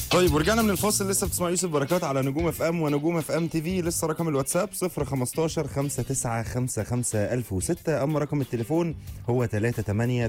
طيب ورجعنا من الفاصل لسه بتسمع يوسف بركات على نجوم اف ام ونجوم اف ام تي في لسه رقم الواتساب 015 5955 1006 اما رقم التليفون هو 38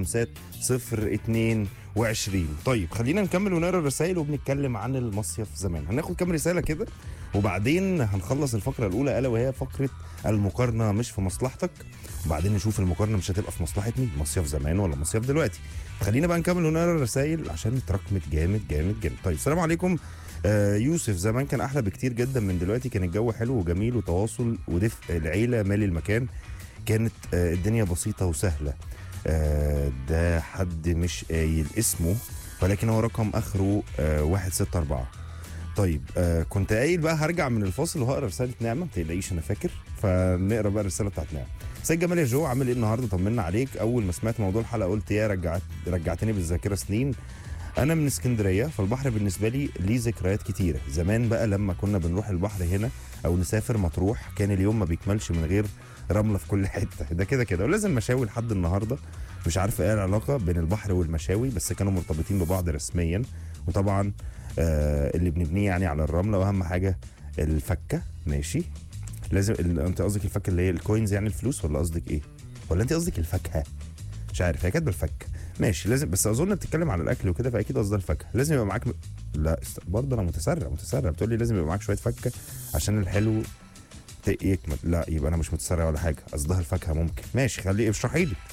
35 022 طيب خلينا نكمل ونقرا الرسائل وبنتكلم عن المصيف زمان هناخد كام رساله كده وبعدين هنخلص الفقره الاولى الا وهي فقره المقارنه مش في مصلحتك وبعدين نشوف المقارنه مش هتبقى في مصلحه مين مصيف زمان ولا مصيف دلوقتي خلينا بقى نكمل ونقرا الرسائل عشان اتراكمت جامد جامد جامد طيب السلام عليكم آه يوسف زمان كان احلى بكتير جدا من دلوقتي كان الجو حلو وجميل وتواصل ودفء العيله مالي المكان كانت آه الدنيا بسيطه وسهله آه ده حد مش قايل اسمه ولكن هو رقم اخره آه 164 طيب آه كنت قايل بقى هرجع من الفاصل وهقرا رساله نعمه ما تقلقيش انا فاكر فنقرا بقى الرساله بتاعت نعمه سيد جمال يا جو عامل ايه النهارده طمنا عليك اول ما سمعت موضوع الحلقه قلت يا رجعت رجعتني بالذاكره سنين انا من اسكندريه فالبحر بالنسبه لي ليه ذكريات كتيره زمان بقى لما كنا بنروح البحر هنا او نسافر مطروح كان اليوم ما بيكملش من غير رمله في كل حته ده كده كده ولازم مشاوي لحد النهارده مش عارف ايه العلاقه بين البحر والمشاوي بس كانوا مرتبطين ببعض رسميا وطبعا آه اللي بنبنيه يعني على الرمله واهم حاجه الفكه ماشي لازم ال- انت قصدك الفكه اللي هي الكوينز يعني الفلوس ولا قصدك ايه ولا انت قصدك الفاكهه مش عارف هي كاتبه الفكه ماشي لازم بس اظن بتتكلم على الاكل وكده فاكيد قصدها الفاكهه لازم يبقى معاك م... لا است... برضه انا متسرع متسرع بتقول لي لازم يبقى معاك شويه فكه عشان الحلو ت- يكمل لا يبقى انا مش متسرع ولا حاجه قصدها الفاكهه ممكن ماشي خليه اشرحي لي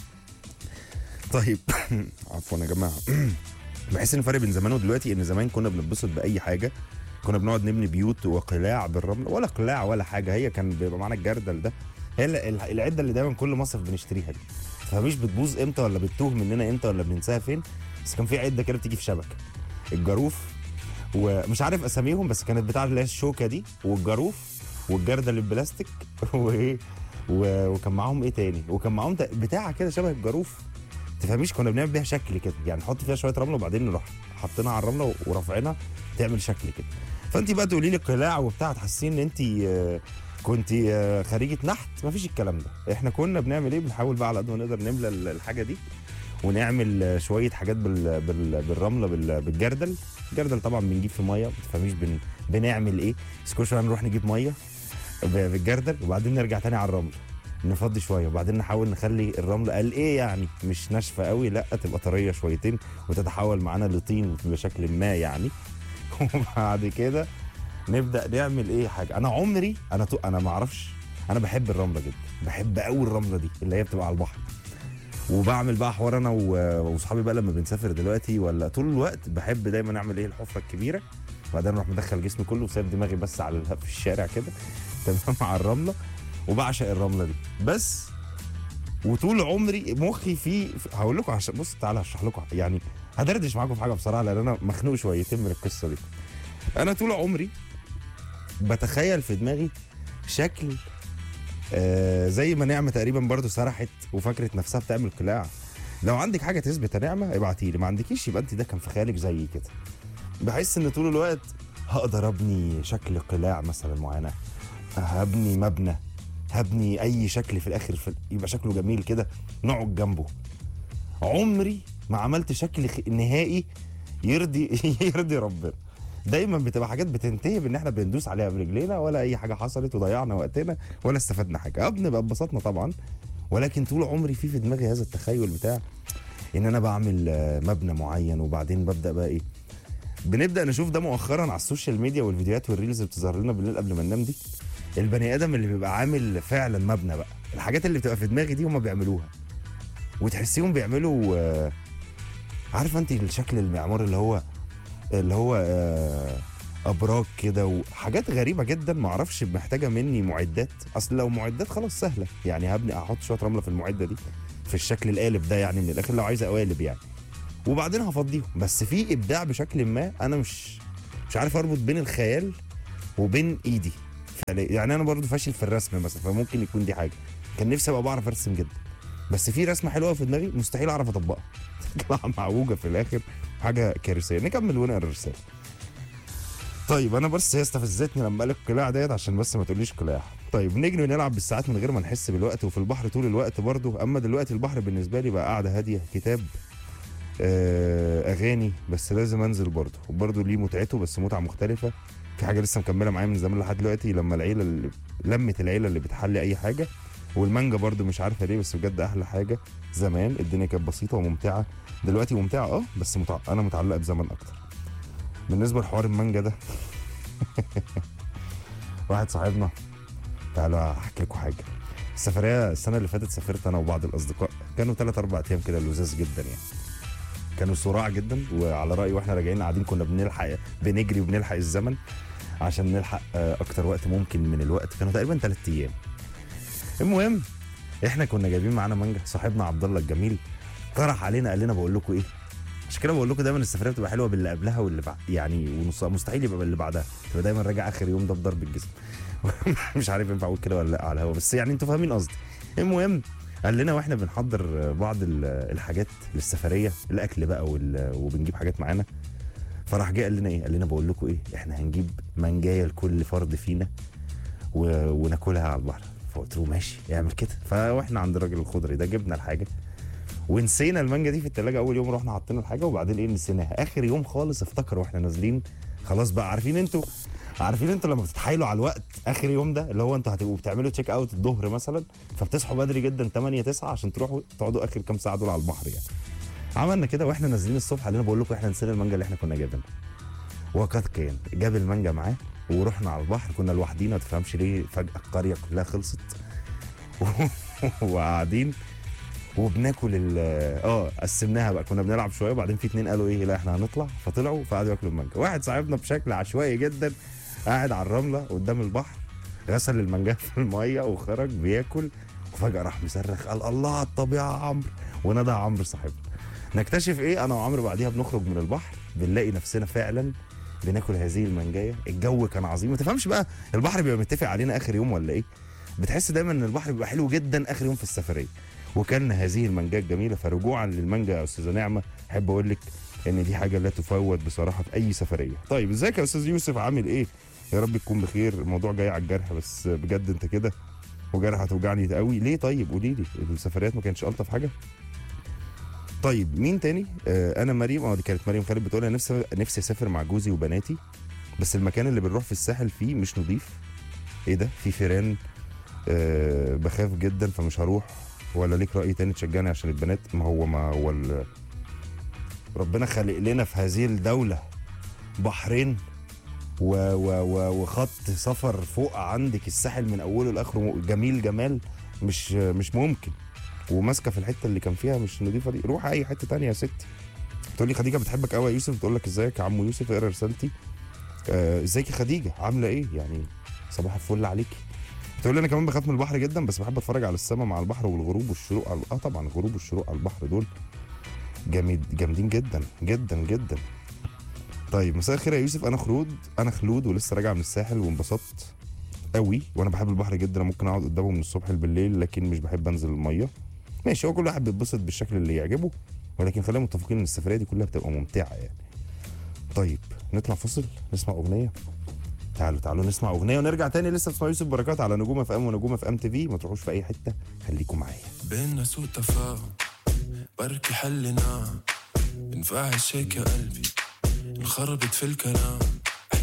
طيب عفوا يا جماعه بحس ان الفرق بين زمان ودلوقتي ان زمان كنا بنتبسط باي حاجه كنا بنقعد نبني بيوت وقلاع بالرمل ولا قلاع ولا حاجه هي كان بيبقى معانا الجردل ده هي ال- ال- العده اللي دايما كل مصرف بنشتريها دي فمش بتبوظ امتى ولا بتتوه مننا امتى ولا بننساها فين بس كان في عده كده بتيجي في شبكه الجاروف ومش عارف اساميهم بس كانت بتاع اللي هي الشوكه دي والجاروف والجردل البلاستيك وايه و- وكان معاهم ايه تاني وكان معاهم ت- بتاعه كده شبه الجاروف تفهميش كنا بنعمل بيها شكل كده يعني نحط فيها شويه رمله وبعدين نروح حاطينها على الرمله ورافعينها تعمل شكل كده فانت بقى تقولي لي قلاع وبتاع تحسين ان انت آه، كنت آه، خريجه نحت مفيش الكلام ده احنا كنا بنعمل ايه بنحاول بقى على قد ما نقدر نملى ال- الحاجه دي ونعمل آه، شويه حاجات بال... بال... بالرمله بال... بالجردل الجردل طبعا بنجيب في ميه ما تفهميش بن... بنعمل ايه بس كل شويه نروح نجيب ميه ب- بالجردل وبعدين نرجع تاني على الرمل نفضي شويه وبعدين نحاول نخلي الرمله قال ايه يعني مش ناشفه قوي لا تبقى طريه شويتين وتتحول معانا لطين بشكل ما يعني وبعد كده نبدا نعمل ايه حاجه انا عمري انا تو... انا ما اعرفش انا بحب الرمله جدا بحب قوي الرمله دي اللي هي بتبقى على البحر وبعمل بقى حوار انا و- واصحابي بقى لما بنسافر دلوقتي ولا طول الوقت بحب دايما اعمل ايه الحفره الكبيره وبعدين اروح مدخل جسمي كله وسايب دماغي بس على ال- في الشارع كده تمام مع الرمله وبعشق الرمله دي بس وطول عمري مخي في في- هقول لكم عشان بص تعالى هشرح لكم يعني هدردش معاكم في حاجه بصراحه لان انا مخنوق شويتين من القصه دي انا طول عمري بتخيل في دماغي شكل آه زي ما نعمه تقريبا برضو سرحت وفكرت نفسها بتعمل قلاع لو عندك حاجه تثبت يا نعمه ابعتي لي ما عندكيش يبقى انت ده كان في خيالك زي كده بحس ان طول الوقت هقدر ابني شكل قلاع مثلا معينه هبني مبنى هبني اي شكل في الاخر في يبقى شكله جميل كده نقعد جنبه عمري ما عملت شكل خ- نهائي يرضي يرضي ربنا دايما بتبقى حاجات بتنتهي بان احنا بندوس عليها برجلينا ولا اي حاجه حصلت وضيعنا وقتنا ولا استفدنا حاجه اه بنبقى اتبسطنا طبعا ولكن طول عمري في في دماغي هذا التخيل بتاع ان انا بعمل آه، مبنى معين وبعدين ببدا بقى ايه بنبدا نشوف ده مؤخرا على السوشيال ميديا والفيديوهات والريلز اللي بتظهر لنا بالليل قبل ما ننام دي البني ادم اللي بيبقى عامل فعلا مبنى بقى الحاجات اللي بتبقى في دماغي دي هم بيعملوها وتحسيهم بيعملوا آه، عارفه انت الشكل المعماري اللي هو اللي هو آه، ابراج كده وحاجات غريبه جدا ما اعرفش محتاجه مني معدات اصل لو معدات خلاص سهله يعني هبني احط شويه رمله في المعده دي في الشكل القالب ده يعني من الاخر لو عايزه قوالب يعني وبعدين هفضيهم بس في ابداع بشكل ما انا مش مش عارف اربط بين الخيال وبين ايدي فلا- يعني انا برضو فاشل في الرسم مثلا فممكن يكون دي حاجه كان نفسي ابقى بعرف ارسم جدا بس في رسمه حلوه في دماغي مستحيل اعرف اطبقها تطلع معوجه في الاخر حاجه كارثيه نكمل ونقرا الرساله طيب انا بس هي استفزتني لما قال القلاع ديت عشان بس ما تقوليش قلاع طيب نجري ونلعب بالساعات من غير ما نحس بالوقت وفي البحر طول الوقت برضه اما دلوقتي البحر بالنسبه لي بقى قاعده هاديه كتاب آه، اغاني بس لازم انزل برضه وبرضه ليه متعته بس متعه مختلفه في حاجه لسه مكمله معايا من زمان لحد دلوقتي لما العيله اللي لمت العيله اللي بتحلي اي حاجه والمانجا برضه مش عارفه ليه بس بجد احلى حاجه زمان الدنيا كانت بسيطه وممتعه دلوقتي ممتعه اه بس متع... انا متعلقه بزمن اكتر بالنسبه لحوار المانجا ده واحد صاحبنا تعالوا احكي لكم حاجه السفريه السنه اللي فاتت سافرت انا وبعض الاصدقاء كانوا ثلاث اربع ايام كده لذاذ جدا يعني كانوا صراع جدا وعلى رايي واحنا راجعين قاعدين كنا بنلحق بنجري وبنلحق الزمن عشان نلحق آه، اكتر وقت ممكن من الوقت كانوا تقريبا ثلاث ايام المهم احنا كنا جايبين معانا مانجا صاحبنا عبد الله الجميل طرح علينا قال لنا بقول لكم ايه عشان كده بقول لكم دايما السفريه بتبقى حلوه باللي قبلها واللي بعد يعني ونص مستحيل يبقى باللي بعدها تبقى دايما راجع اخر يوم ده بضرب الجسم مش عارف ينفع اقول كده ولا لا على الهوا بس يعني انتوا فاهمين قصدي المهم قال لنا واحنا بنحضر بعض ال- الحاجات للسفريه الاكل بقى وال- وبنجيب حاجات معانا فراح جه قال لنا ايه قال لنا بقول لكم ايه احنا هنجيب منجايه لكل فرد فينا و... وناكلها على البحر فقلت له ماشي اعمل كده فاحنا عند الراجل الخضري ده جبنا الحاجه ونسينا المانجا دي في التلاجة اول يوم رحنا حاطين الحاجه وبعدين ايه نسيناها اخر يوم خالص افتكر واحنا نازلين خلاص بقى عارفين انتوا عارفين انتوا لما بتتحايلوا على الوقت اخر يوم ده اللي هو انتوا هتبقوا بتعملوا تشيك اوت الظهر مثلا فبتصحوا بدري جدا 8 9 عشان تروحوا تقعدوا اخر كام ساعه دول على البحر يعني عملنا كده واحنا نازلين الصبح علينا بقول لكم احنا نسينا المانجا اللي احنا كنا جايبينها وقد كان جاب المانجا معاه ورحنا على البحر كنا لوحدينا ما تفهمش ليه فجاه القريه كلها خلصت وقاعدين وبناكل ال اه قسمناها بقى كنا بنلعب شويه وبعدين في اتنين قالوا ايه لا احنا هنطلع فطلعوا فقعدوا ياكلوا المانجا واحد صاحبنا بشكل عشوائي جدا قاعد على الرمله قدام البحر غسل المانجا في الميه وخرج بياكل وفجاه راح مصرخ قال الله على الطبيعه يا عمرو ونادى عمرو صاحبنا نكتشف ايه انا وعمرو بعديها بنخرج من البحر بنلاقي نفسنا فعلا بناكل هذه المانجايه الجو كان عظيم ما تفهمش بقى البحر بيبقى متفق علينا اخر يوم ولا ايه بتحس دايما ان البحر بيبقى حلو جدا اخر يوم في السفريه وكان هذه المانجا الجميله فرجوعا للمانجا يا استاذه نعمه احب اقول لك ان دي حاجه لا تفوت بصراحه في اي سفريه طيب ازيك يا استاذ يوسف عامل ايه يا رب تكون بخير الموضوع جاي على الجرح بس بجد انت كده وجرح هتوجعني قوي ليه طيب قولي لي السفريات ما كانتش الطف حاجه طيب مين تاني آه انا مريم اه دي كانت مريم خالد بتقول انا نفسي نفسي اسافر مع جوزي وبناتي بس المكان اللي بنروح في الساحل فيه مش نظيف ايه ده في فيران آه بخاف جدا فمش هروح ولا ليك راي تاني تشجعني عشان البنات ما هو ما هو ال- ربنا خلق لنا في هذه الدوله بحرين و و و وخط سفر فوق عندك الساحل من اوله لاخره جميل جمال مش مش ممكن وماسكه في الحته اللي كان فيها مش نظيفه دي روح اي حته تانية يا ستي تقول لي خديجه بتحبك قوي يا يوسف بتقول لك ازيك يا عمو يوسف اقرا رسالتي آه، ازيك يا خديجه عامله ايه يعني صباح الفل عليكي تقول لي انا كمان بخاف من البحر جدا بس بحب اتفرج على السماء مع البحر والغروب والشروق على... اه طبعا الغروب والشروق على البحر دول جامد جامدين جدا جدا جدا طيب مساء الخير يا يوسف انا خلود انا خلود ولسه راجع من الساحل وانبسطت قوي وانا بحب البحر جدا ممكن اقعد قدامه من الصبح بالليل لكن مش بحب انزل الميه ماشي هو كل واحد بيتبسط بالشكل اللي يعجبه ولكن خلينا متفقين ان السفريه دي كلها بتبقى ممتعه يعني طيب نطلع فصل نسمع اغنيه تعالوا تعالوا نسمع اغنيه ونرجع تاني لسه بتسمع يوسف بركات على نجوم اف ام ونجوم اف ام تي في ما تروحوش في اي حته خليكم معايا بينا سوء تفاهم بركي حلنا بنفعل هيك يا قلبي انخربت في الكلام